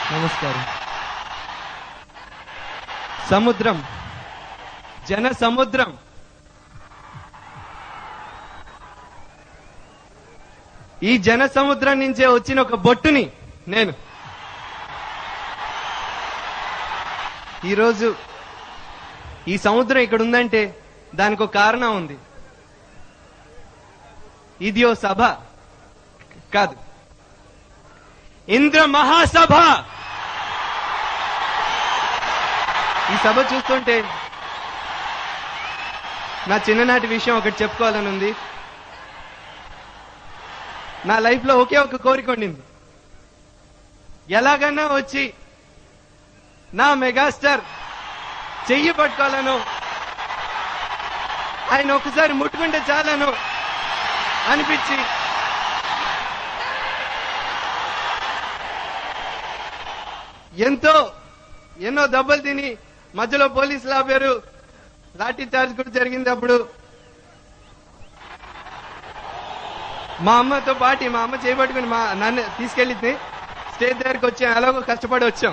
నమస్కారం సముద్రం జన సముద్రం ఈ జన సముద్రం నుంచే వచ్చిన ఒక బొట్టుని నేను ఈరోజు ఈ సముద్రం ఇక్కడ ఉందంటే దానికి ఒక కారణం ఉంది ఇది ఓ సభ కాదు ఇంద్ర మహాసభ ఈ సభ చూస్తుంటే నా చిన్ననాటి విషయం ఒకటి చెప్పుకోవాలని ఉంది నా లైఫ్ లో ఒకే ఒక కోరిక ఉండింది ఎలాగన్నా వచ్చి నా మెగాస్టార్ చెయ్యి పట్టుకోవాలను ఆయన ఒకసారి ముట్టుకుంటే చాలను అనిపించి ఎంతో ఎన్నో దెబ్బలు తిని మధ్యలో పోలీసులు ఆపారు లాఠీ చార్జ్ కూడా జరిగింది అప్పుడు మా అమ్మతో పాటి మా అమ్మ చేయబట్టుకుని మా నన్ను తీసుకెళ్ళింది స్టేజ్ దగ్గరికి వచ్చాం ఎలాగో కష్టపడి వచ్చాం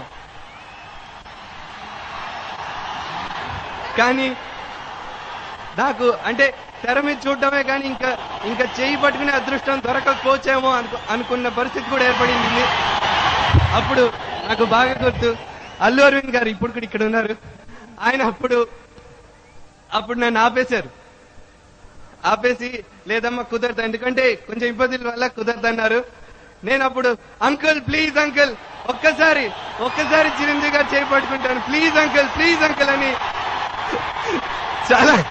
కానీ నాకు అంటే తెర మీద చూడటమే కానీ ఇంకా ఇంకా చేయి పట్టుకునే అదృష్టం దొరకకపోవచ్చేమో అనుకు అనుకున్న పరిస్థితి కూడా ఏర్పడింది అప్పుడు నాకు బాగా గుర్తు అల్లు అరవింద్ గారు ఇప్పుడు కూడా ఇక్కడ ఉన్నారు ఆయన అప్పుడు అప్పుడు నన్ను ఆపేశారు ఆపేసి లేదమ్మా కుదరదు ఎందుకంటే కొంచెం ఇబ్బందుల వల్ల కుదరదు అన్నారు నేను అప్పుడు అంకుల్ ప్లీజ్ అంకుల్ ఒక్కసారి ఒక్కసారి చిరంజీవి గారు చేయి పట్టుకుంటాను ప్లీజ్ అంకుల్ ప్లీజ్ అంకుల్ అని చాలా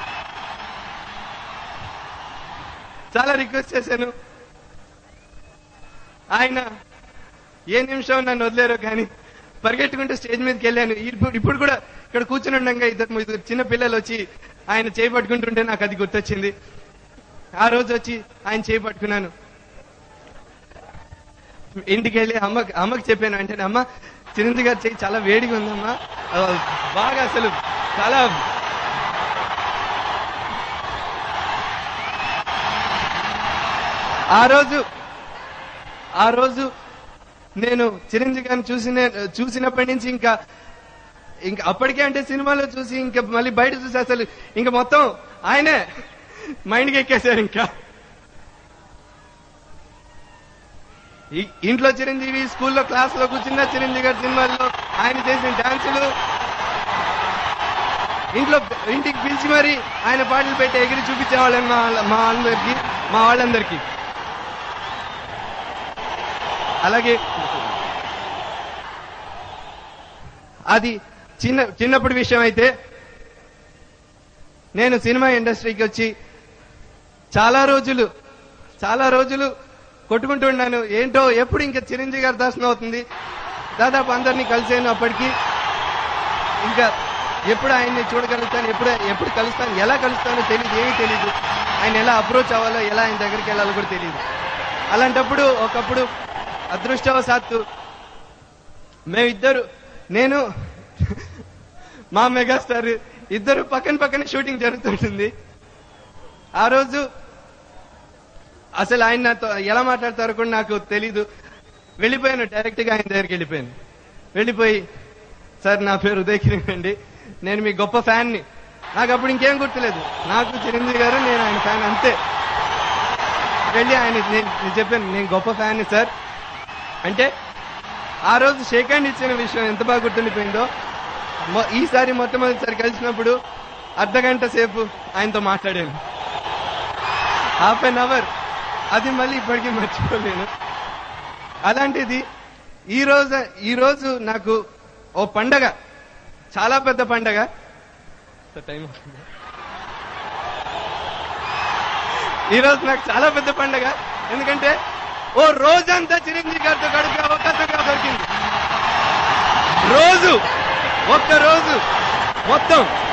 చాలా రిక్వెస్ట్ చేశాను ఆయన ఏ నిమిషం నన్ను వదిలేరు కానీ పరిగెట్టుకుంటూ స్టేజ్ మీదకి వెళ్ళాను ఇప్పుడు ఇప్పుడు కూడా ఇక్కడ కూర్చుని ఉండగా ఇద్దరు ఇద్దరు చిన్న పిల్లలు వచ్చి ఆయన చేయి పట్టుకుంటుంటే నాకు అది గుర్తొచ్చింది ఆ రోజు వచ్చి ఆయన చేయి పట్టుకున్నాను ఇంటికి వెళ్ళి అమ్మ అమ్మకి చెప్పాను అంటే అమ్మ చిరంజీవి గారి చేయి చాలా వేడిగా ఉందమ్మా ఆ, బాగా అసలు చాలా ఆ రోజు ఆ రోజు నేను చిరంజీవి గారిని చూసిన చూసినప్పటి నుంచి ఇంకా ఇంకా అప్పటికే అంటే సినిమాలో చూసి ఇంకా మళ్ళీ బయట చూసి అసలు ఇంకా మొత్తం ఆయనే మైండ్కి ఎక్కేశారు ఇంకా ఈ- ఇంట్లో చిరంజీవి స్కూల్లో క్లాస్ లో కూర్చున్న చిరంజీవి గారి సినిమాల్లో ఆయన చేసిన డాన్సులు ఇంట్లో ఇంటికి పిలిచి మరి ఆయన పాటలు పెట్టి ఎగిరి చూపించేవాళ్ళని మా వాళ్ళ- మా అందరికి మా వాళ్ళందరికీ అలాగే అది చిన్న చిన్నప్పటి విషయం అయితే నేను సినిమా ఇండస్ట్రీకి వచ్చి చాలా రోజులు చాలా రోజులు కొట్టుకుంటున్నాను ఏంటో ఎప్పుడు ఇంకా చిరంజీవి గారి దర్శనం అవుతుంది దాదాపు అందరినీ కలిసాను అప్పటికి ఇంకా ఎప్పుడు ఆయన్ని చూడగలుగుతాను ఎప్పుడు ఎప్పుడు కలుస్తాను ఎలా కలుస్తానో తెలియదు ఏమీ తెలియదు ఆయన ఎలా అప్రోచ్ అవ్వాలో ఎలా ఆయన దగ్గరికి వెళ్ళాలో కూడా తెలియదు అలాంటప్పుడు ఒకప్పుడు అదృష్టవశాత్తు మేమిద్దరు నేను మా మెగాస్టార్ ఇద్దరు పక్కన పక్కన షూటింగ్ జరుగుతుంటుంది ఆ రోజు అసలు ఆయన నాతో ఎలా మాట్లాడతారో కూడా నాకు తెలీదు వెళ్ళిపోయాను డైరెక్ట్ గా ఆయన దగ్గరికి వెళ్ళిపోయాను వెళ్ళిపోయి సార్ నా పేరు ఉదయ్ కిరణ్ అండి నేను మీ గొప్ప ఫ్యాన్ ని నాకు అప్పుడు ఇంకేం గుర్తులేదు నాకు చిరంజీవి గారు నేను ఆయన ఫ్యాన్ అంతే వెళ్ళి ఆయన నేను నేను చెప్పాను నేను గొప్ప ఫ్యాన్ సార్ అంటే ఆ రోజు షేక్ హ్యాండ్ ఇచ్చిన విషయం ఎంత బాగా గుర్తుండిపోయిందో మొ- ఈసారి మొట్టమొదటిసారి కలిసినప్పుడు అర్ధ గంట సేపు ఆయనతో మాట్లాడాను హాఫ్ అన్ అవర్ అది మళ్ళీ ఇప్పటికీ మర్చిపోలేను అలాంటిది ఈ రోజు ఈ రోజు నాకు ఓ పండగ చాలా పెద్ద పండగ టైం అవుతుంది. ఈ రోజు నాకు చాలా పెద్ద పండగ ఎందుకంటే ఓ రోజంతా చిరంజీవి గారితో గడిపే అవకాశం నాకు దొరికింది రోజు ఒక్క రోజు మొత్తం